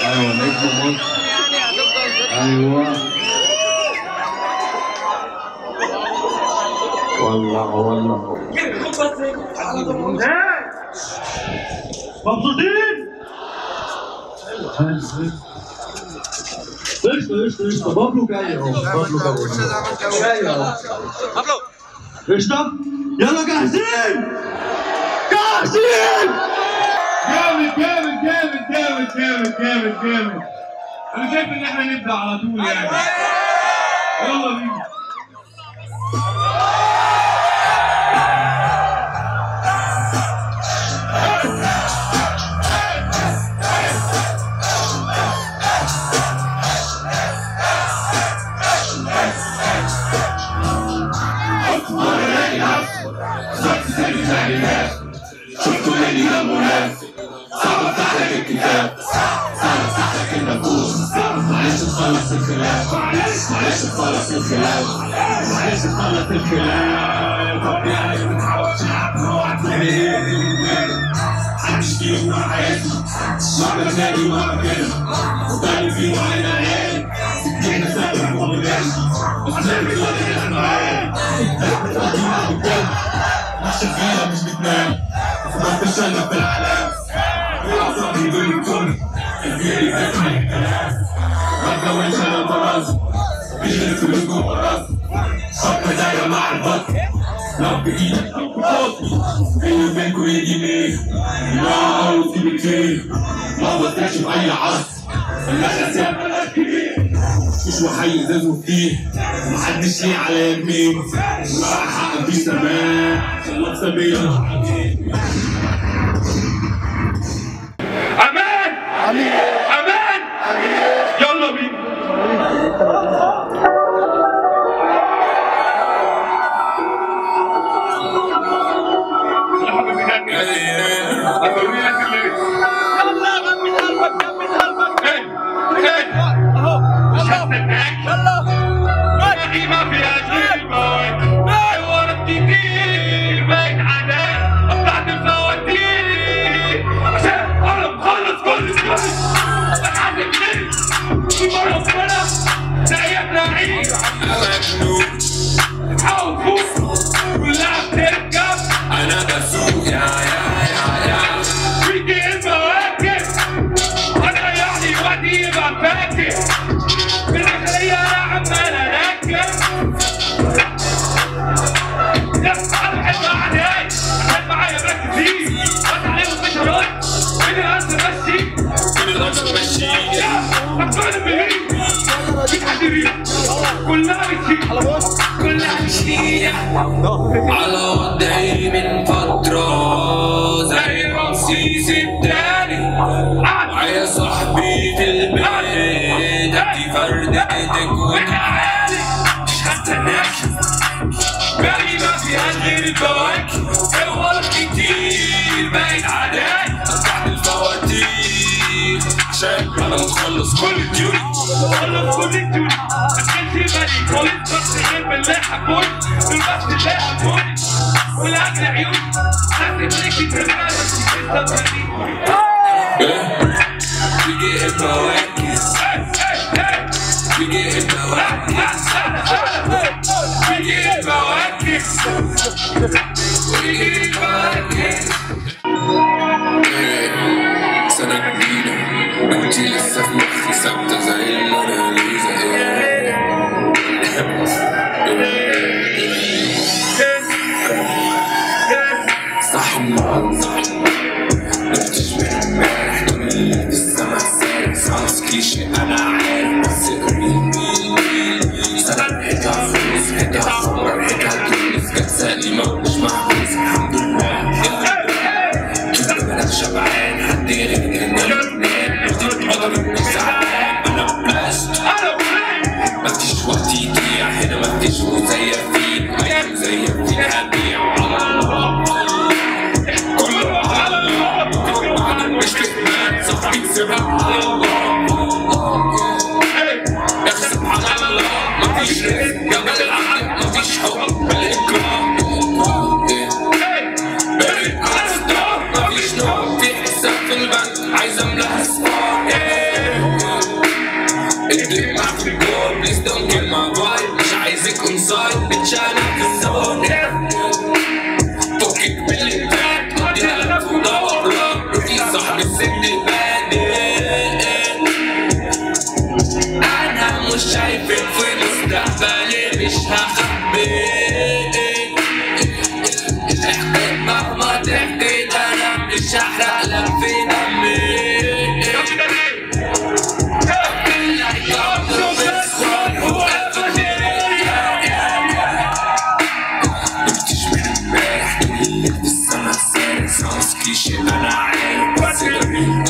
ايوه نجم مصر ايوه ولع ولع مبسوطين؟ قشطة قشطة قشطة بابلو جاي اهو بابلو جاي جاي اهو قشطة يلا جاهزين جاهزين جامد جامد جامد جامد جامد جامد جامد انا شايف ان احنا نبدا على طول يعني يلا بينا مش وحي زازوا فيه محدش ليه على يمين راح حق في سماء خلص بيا امان امان يلا بينا يا حبيبي هاني هوري لك الليل يلا غمي قلبك غمي قلبك ايه ايه اهو مش هستناك يلا باقي ما في اجيب ورا كتير باين عليك قطعت الفواتير عشان انا مخلص كل شيء بتعلم مني في مرة ربنا زيك لعيب تحاول فوق كلها بتركب انا بسوق يا يا يا يا فيكي المواكب انا يعني وادي يبقى فاكر بالعقلية انا عمال اركب لا انا بحب عليك بحب معايا بس فيه بس عليهم مش هرد من الارض مشي من الارض ماشي يا مقبول بيه مش حد بيه كلها بتشيل كلها بتشيل على وضعي من فترة زي رمسيس التاني معايا صاحبي في البيت ادي فردتك وتعالي مش هستناك بالي ما فيهاش غير البواك الغلط كتير باين عليك قطعت الفواتير عشان انا مخلص كل الديون خلص كل الدنيا مكانش بالي خالص بس غير بالله حبوني بالبس الله حبوني والاكل عيوني حاسس بيك ترجع بس لسه We getting proactive. We getting proactive. We getting proactive. We getting proactive. سنة جديدة انتي لسه في مخي ثابتة زي الموناليزا صح النهار نمتش من امبارح دول اللي في السما سارح خلاص كليشيه انا عارف بس قريبين سنة حكا فلوس حكا صبر حكا تونس كانت سليمة مش محبوس الحمد لله كنت بلد شبعان حد غير هنا لبنان بدي قدر اني زعلان انا بلاست مفيش وقت يضيع هنا مفيش مزيفين ايام زيفين هبيع على الله كله على الله مش فهمان صاحبي سيبها على الله احسب على الله مفيش رزق جنب العقل مفيش حب بالاكرام بارد على الستار مفيش نوم في حساب في البنك عايز املاها صفار الدمع في الجول بليز دونت كيل ماي فايب مش عايزك اون سايد بتش انا في الزون فكك من اللي فات قضيها لك ودور في صاحب السن البادئ انا مش شايفك في مستقبلي مش هخبي احكي مهما تحكي ده انا مش هحرق لك في دمي Like I'm the best one who ever did. نبتش من امبارح تقولي في السما سارق صوص كليشيه انا عارف بس جميل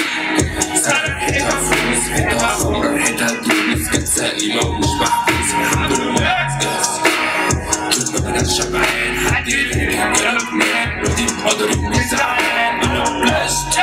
سارق ريحتها فلوس ريحتها خمر ريحتها تونس كانت سليمة ومش محبوس الحمد لله طول ما انا شبعان حد يرهق كلامك نام ودي بقدر اني زعلان انا بلاست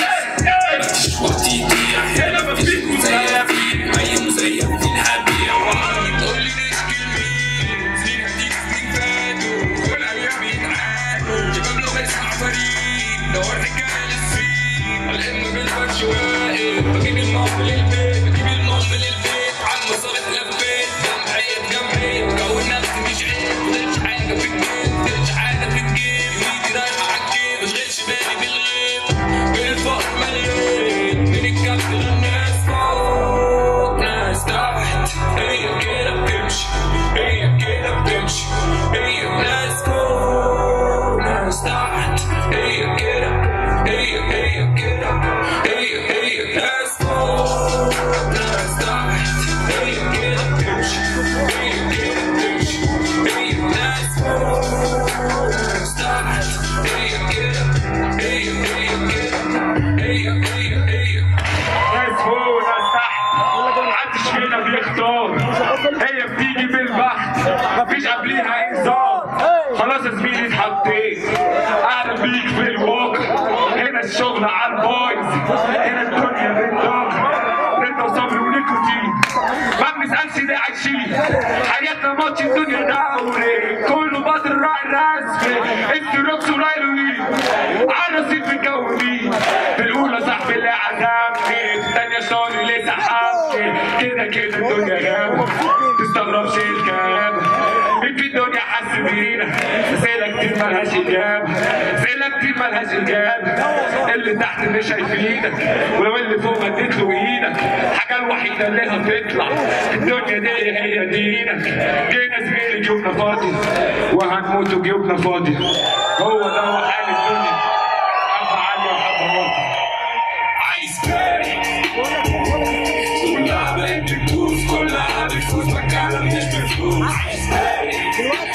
مفيش وقت يضيع هنا مفيش مزيفين اي مزيفين هبيع وعم تقول لي نشكي لمين سنين هديك سنين فاتوا والايام يتعادوا شباب لو بسمع فريق دور حكايه للسين الام بالفرش واقف بجيب المام للبيت بجيب المام للبيت على المصالح لفيت جمعية جمعية بكون نفسي مش عيب مفضلش حاجة في الجيب مفضلش حاجة في الجيب ايدي رايحة عالجيب مشغلش بالي بالغيب بالفقر مليان من الكف للناس فوق ناس تحت هي كده بتمشي هي كده بتمشي هي ناس فوق ناس تحت هي كده هي هي كده هي هي ناس فوق ناس تحت هي كده بتمشي هي كده بتمشي هي ناس فوق ناس تحت هي كده هي هي كده هي هي هي ناس فوق وناس تحت محدش فينا بيختار هي بتيجي بالبخت مفيش قبليها انذار خلاص يا زميلي اتحطيت اهلا بيك في الواقع هنا الشغل على البايظ هنا الدنيا بالضغط انت وصبر ونيكوتين ما بنسالش ده عايشين حياتنا ماتش الدنيا دوري كله بدر راعي رسمي انت روكس ولايلوين على رصيف الجو مين في الاولى صاحبي اللي عزمني الثانيه شغلي اللي سحبني كده كده الدنيا غابه تستغربش الكلام مين في الدنيا حس بينا اسئله كتير ملهاش اجابه اسئله كتير ملهاش اجابه اللي تحت مش شايفينك ولو اللي فوق مديت له ايدك الحاجه الوحيده اللي هتطلع الدنيا دي هي دينك جينا زميلي جيوبنا فاضي وهنموت وجيوبنا فاضي هو ده هو حال الدنيا حبه عاليه وحبه واطيه عايز بالي كلها بقت بتدوس كلها بتفوز بتكلم مش بفلوس عايز بالي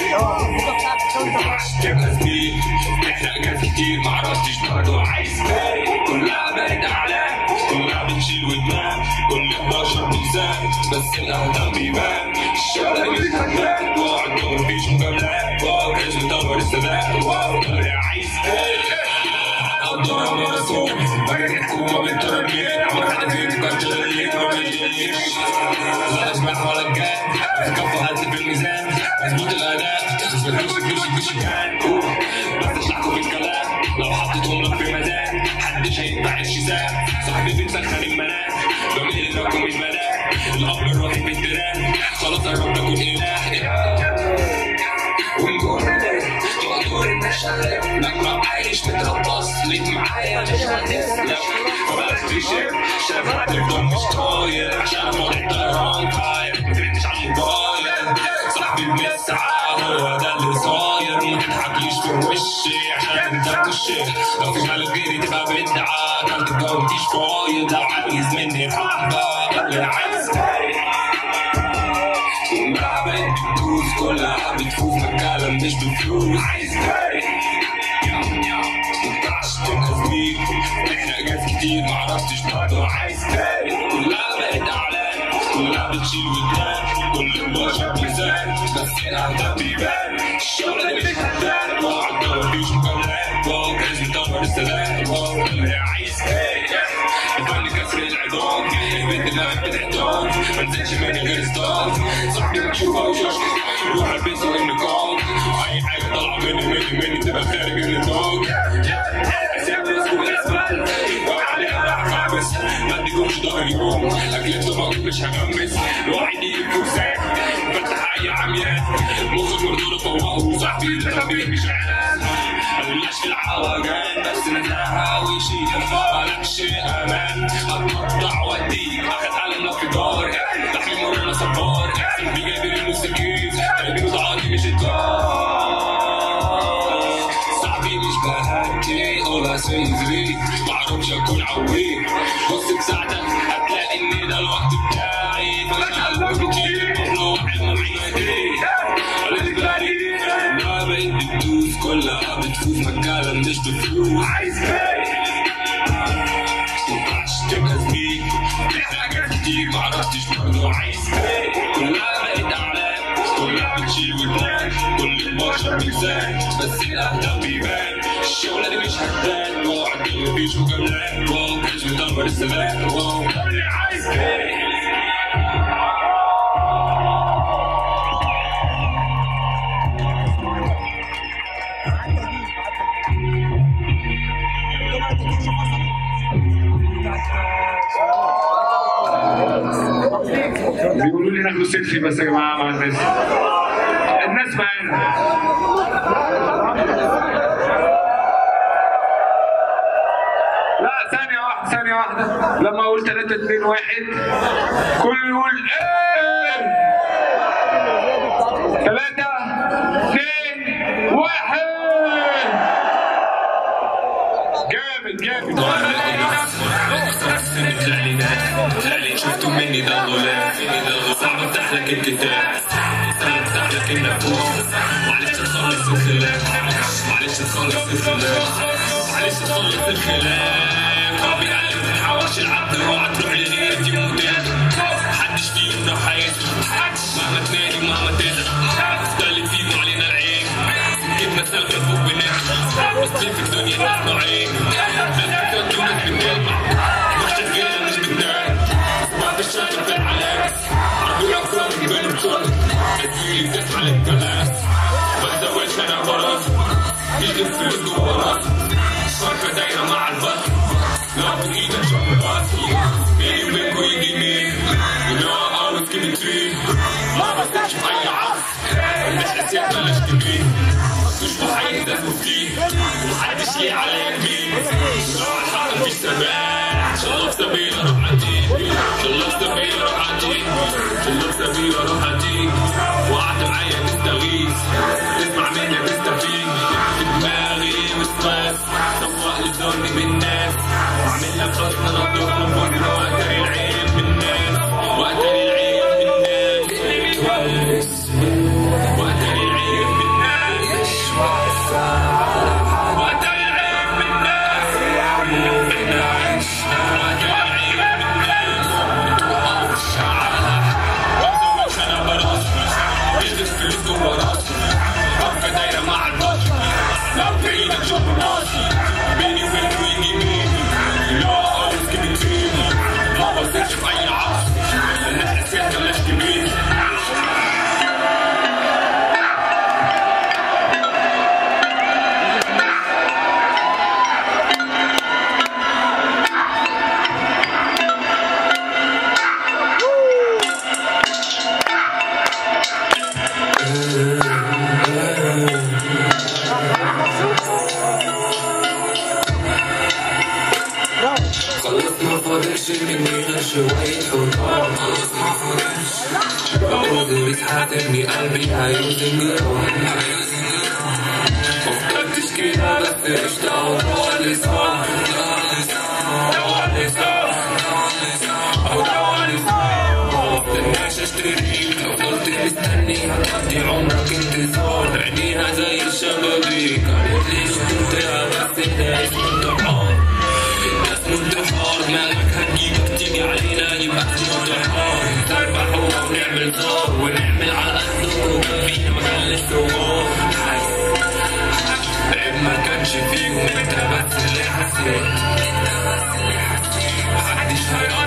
تبقى زميل احنا اجازة كتير معرفتش برضه عايز بالي كلها بقت اعلام كلها بتشيل ودماغ كل 11 ميزان بس الاهداف بيبان الشارع مش هتبان وقعد ومفيش مجاملات واو كاش مدور السادات واو عايز بالي الدنيا مرسوم بقيت حكومة بالتربية عمر حد فيكم كان شغالين ما بيجيش لا اسمع ولا الجان كفوا هات في الميزان مظبوط الاداء بس بتمشي تمشي تمشي كان بس تضحكوا بالكلام لو حطيتهم لك في ميزان محدش هيتبع الشيزان صاحبي بتسخن المنام بميل لكم المنام الاب الروحي في الدران خلاص قربت اكون اله ونقول تقدر النشالة لما عايش متربص ليك معايا مش هتسلم فبلاش تشيل شايف هتفضل مش طاير عشان فوق الطيران طاير ما تردش على الموبايل صاحبي بنسعى هو ده اللي صاير ما تضحكليش في وشي عشان انت بتشي لو في مالك غيري تبقى بدعة كلت الجو مفيش فايض لو عايز مني حبة اللي عايز كلها بقت بتدوس كلها بتفوز بتكلم مش بفلوس عايز بالي مينفعش تبقى زميل احنا اجاز كتير معرفتش برضه عايز بالي كلها بقت اعلام كلها بتشيل ودان كل البشر ميزان بس الاهداف بيبان الشغل ده مش هتبان وقعد مفيش مجاملات واو كاش مدور السلام واو اللي عايز بالي الفن كسر العظام البنت اللي بتحتار ما نزلش مني غير ستار صاحبي بشوفها وشوش روح البس والنقاب اي حاجه طالعه مني مني مني تبقى خارج النطاق اسيب الاسبوع الاسفل وعليها بقى خامس ما اديكمش شهر يوم اكلت طبق مش هغمس لوحدي فرسان فتح اي عميان مخك مردود فوقه صاحبي اللي مش عارف ملناش في العوجان بس نزاهة وشيك مالكش امان هتقطع واديك اخد على في دار تحمي مرنا صبار بيجابر الموسيقيين تقريبا ضعاتي مش الدار صاحبي مش بهدي all I say is really معرفش اكون عويل بص بساعتك هتلاقي ان ده الوقت بتاعي فانا كتير ممنوع المعيدين ما بقيت بتدوس كلها بتفوز مكالا مش بفلوس عايز مينفعش تبقى زميل في حاجات كتير معرفتش برضه عايز كلها بقت اعلام كلها بتشيل وتنام كل البشر ميزان بس الاهداف بيبان الشغلة دي مش هتبان وقعد مفيش مجاملات واو مش مدمر السلام واو اللي عايز ايه بيقولوا لي ناخد سيلفي بس يا جماعه مع الناس الناس معانا لا ثانية واحدة ثانية واحدة لما أقول 3 2 1 كله يقول إيه 3 2 1 جامد جامد اللي شفتوا مني ده غلاف صعب افتح لك الكتاب صعب افتح لك النافوخ معلش تخلص الخلاف معلش تخلص الخلاف معلش تخلص الخلاف هو بيعلم من حواش العبد اوعى تروح لغيرك يموتات محدش فيهم راح هيسمع مهما تنادي ومهما تزعل تختلف فيهم علينا العين جبنا سلكة فوق بنات بس ليه في الدنيا ناس نوعين ناس بتودي وناس بتجمع مش شغالة مش بتنام بعد الشغل في العلاج عربي أكثر من بين بطل تسويلي بتسعى للكلاس ما تزودش أنا براس يجي الفلوس جوا راسي الشركة دايرة مع البطل لو في إيدك شغل راسي بيني وبينكوا يجي مين You know I always give it to you ما بثقش في أي عصر مش حسيت بلاش كبير مش محيز أسوي محدش ليه عليا يمين نوع الحق مفيش ثبات إن شاء الله في سبيل أروح أجيب إن شاء الله في سبيل أروح أجيب إن شاء الله في سبيل أروح أجيب وقعت معايا تستغيث تسمع مني تستفيد في دماغي وستريس سوق لي ظني بالناس وأعمل لك خصم نضيف من بكرة وأتاري العيب من الناس وأتاري العيب من الناس وأتاري العيب من الناس وأتاري العيب من الناس وأتاري العيب من الناس توقف الشعر وأزوج أنا براسي بيزنس فلوس جوا راسي وقفة دايرة مع البشر لو في إيدك شوف راسي بيني وبينك ويجي مين لا always give it to me ما بثقش في أي عصر الناس حسيت بلاش كبير خلص ما فاضلش مننا شوية حرام خلص ما فاضلش بقول بتحاسبني قلبي هيوزني مخترتش كده بس قشطة هو اللي صار هو اللي صار هو اللي صار مستناش اشتريك لو فضلت مستني هتقضي عمرك انتظار عينيها زي الشبابيك قالت لي استمتع بس ده اسمه امتحان اسمه انتحار دماغك هتجيبك تيجي علينا يبقى اسمه انتحار نسربح هو ونعمل زار ونعمل على قدكم جنبينا مجال الثوار عيب ما كانش فيهم انت بس اللي حسيت محدش هيقدر